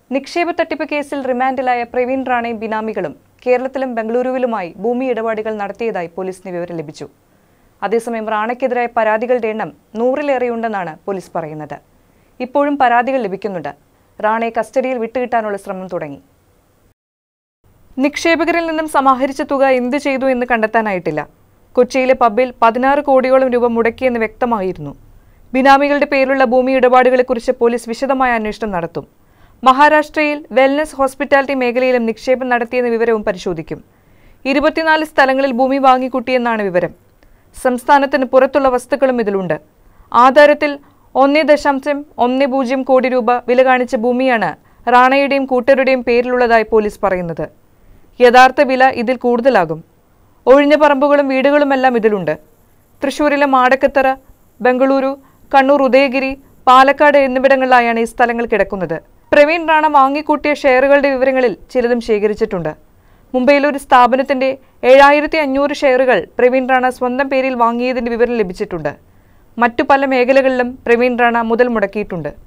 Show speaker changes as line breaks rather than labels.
നിക്ഷേപ തട്ടിപ്പ് കേസിൽ റിമാൻഡിലായ പ്രവീൺ റാണയും ബിനാമികളും കേരളത്തിലും ബംഗളൂരുവിലുമായി ഭൂമി ഇടപാടുകൾ നടത്തിയതായി പോലീസിന് വിവരം ലഭിച്ചു അതേസമയം റാണയ്ക്കെതിരായ പരാതികളുടെ എണ്ണം നൂറിലേറെയുണ്ടെന്നാണ് പോലീസ് പറയുന്നത് ഇപ്പോഴും പരാതികൾ ലഭിക്കുന്നുണ്ട് റാണയെ കസ്റ്റഡിയിൽ വിട്ടുകിട്ടാനുള്ള ശ്രമം തുടങ്ങി നിക്ഷേപകരിൽ നിന്നും സമാഹരിച്ച തുക എന്ത് ചെയ്തു എന്ന് കണ്ടെത്താനായിട്ടില്ല കൊച്ചിയിലെ പബ്ബിൽ പതിനാറ് കോടിയോളം രൂപ മുടക്കിയെന്ന് വ്യക്തമായിരുന്നു ബിനാമികളുടെ പേരിലുള്ള ഭൂമി ഇടപാടുകളെക്കുറിച്ച് പോലീസ് വിശദമായ അന്വേഷണം നടത്തും മഹാരാഷ്ട്രയിൽ വെൽനസ് ഹോസ്പിറ്റാലിറ്റി മേഖലയിലും നിക്ഷേപം നടത്തിയെന്ന വിവരവും പരിശോധിക്കും ഇരുപത്തിനാല് സ്ഥലങ്ങളിൽ ഭൂമി വാങ്ങിക്കൂട്ടിയെന്നാണ് വിവരം സംസ്ഥാനത്തിന് പുറത്തുള്ള വസ്തുക്കളും ഇതിലുണ്ട് ആധാരത്തിൽ ഒന്നേ ദശാംശം ഒന്ന് പൂജ്യം കോടി രൂപ വില കാണിച്ച ഭൂമിയാണ് റാണയുടെയും കൂട്ടരുടെയും പേരിലുള്ളതായി പോലീസ് പറയുന്നത് യഥാർത്ഥ വില ഇതിൽ കൂടുതലാകും ഒഴിഞ്ഞ പറമ്പുകളും വീടുകളുമെല്ലാം ഇതിലുണ്ട് തൃശൂരിലെ മാടക്കത്തറ ബംഗളൂരു കണ്ണൂർ ഉദയഗിരി പാലക്കാട് എന്നിവിടങ്ങളിലായാണ് ഈ സ്ഥലങ്ങൾ കിടക്കുന്നത് പ്രവീൺ റാണ വാങ്ങിക്കൂട്ടിയ ഷെയറുകളുടെ വിവരങ്ങളിൽ ചിലതും ശേഖരിച്ചിട്ടുണ്ട് മുംബൈയിലെ ഒരു സ്ഥാപനത്തിന്റെ ഏഴായിരത്തി അഞ്ഞൂറ് ഷെയറുകൾ പ്രവീൺ റാണ സ്വന്തം പേരിൽ വാങ്ങിയതിന്റെ വിവരം ലഭിച്ചിട്ടുണ്ട് മറ്റു പല മേഖലകളിലും പ്രവീൺ റാണ മുതൽ മുടക്കിയിട്ടുണ്ട്